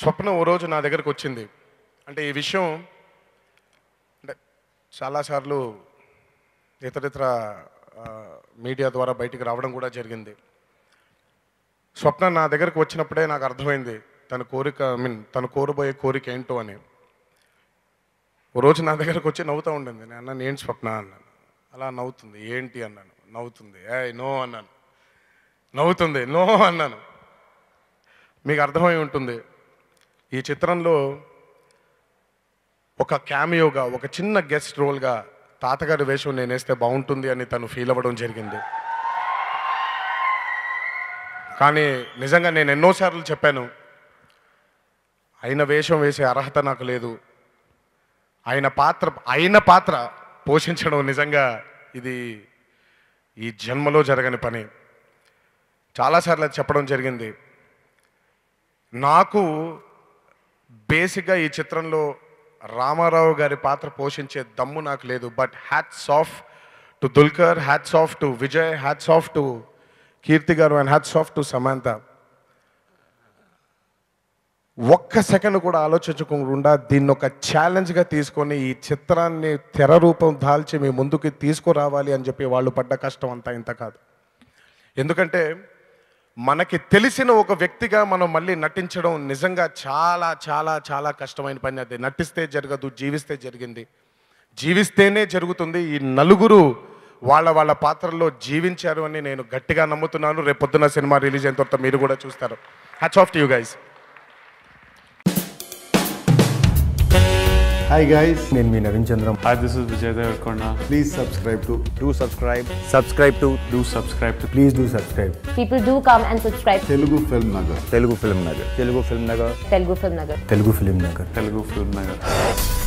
స్వప్న ఓ రోజు నా దగ్గరకు వచ్చింది అంటే ఈ విషయం అంటే చాలాసార్లు ఇతరితర ఆ, మీడియా ద్వారా బయటికి రావడం కూడా జరిగింది స్వప్న నా దగ్గరకు వచ్చినప్పుడే నాకు అర్థమైంది తన కోరిక ఐ మీన్ తను కోరబోయే కోరిక ఏంటో అని ఓ రోజు నా దగ్గరకు వచ్చి నవ్వుతూ ఉండింది నేను అన్నాను ఏంటి స్వప్న అన్నాను అలా నవ్వుతుంది ఏంటి అన్నాను నవ్వుతుంది ఏ నో అన్నాను నవ్వుతుంది నో అన్నాను మీకు అర్థమై ఉంటుంది ఈ చిత్రంలో ఒక క్యామియోగా ఒక చిన్న గెస్ట్ రోల్గా తాతగారి వేషం నేను వేస్తే బాగుంటుంది అని తను ఫీల్ అవ్వడం జరిగింది కానీ నిజంగా నేను ఎన్నోసార్లు చెప్పాను ఆయన వేషం వేసే అర్హత నాకు లేదు ఆయన పాత్ర ఆయన పాత్ర పోషించడం నిజంగా ఇది ఈ జన్మలో జరగని పని చాలాసార్లు అది చెప్పడం జరిగింది నాకు బేసిక్గా ఈ చిత్రంలో రామారావు గారి పాత్ర పోషించే దమ్ము నాకు లేదు but hats off to Dulquer hats off to Vijay hats off to Keerthi garu and hats off to Samantha ఒక్క సెకండ్ కూడా ఆలోచించకుండా దీన్ని ఒక ఛాలెంజ్గా తీసుకొని ఈ చిత్రాన్ని తెర రూపం దాల్చి మీ ముందుకి తీసుకురావాలి అని చెప్పి వాళ్ళు పడ్డ కష్టం అంతా ఇంత కాదు ఎందుకంటే మనకి తెలిసిన ఒక వ్యక్తిగా మనం మళ్ళీ నటించడం నిజంగా చాలా చాలా చాలా కష్టమైన పని అది నటిస్తే జరగదు జీవిస్తే జరిగింది జీవిస్తేనే జరుగుతుంది ఈ నలుగురు వాళ్ళ వాళ్ళ పాత్రల్లో జీవించారు అని నేను గట్టిగా నమ్ముతున్నాను రేపు పొద్దున్న సినిమా రిలీజ్ అయిన తర్వాత మీరు కూడా చూస్తారు hats off to you guys hi guys నేను మీ Naveen Chandra Hi, this is Vijay Devarkonda. Please subscribe to do subscribe subscribe to Do subscribe to please do subscribe People do come and subscribe to Telugu film Nagar Telugu Film Nagar. Telugu Film Nagar. Telugu Film Nagar. తెలుగు film Nagar Telugu Film Nagar.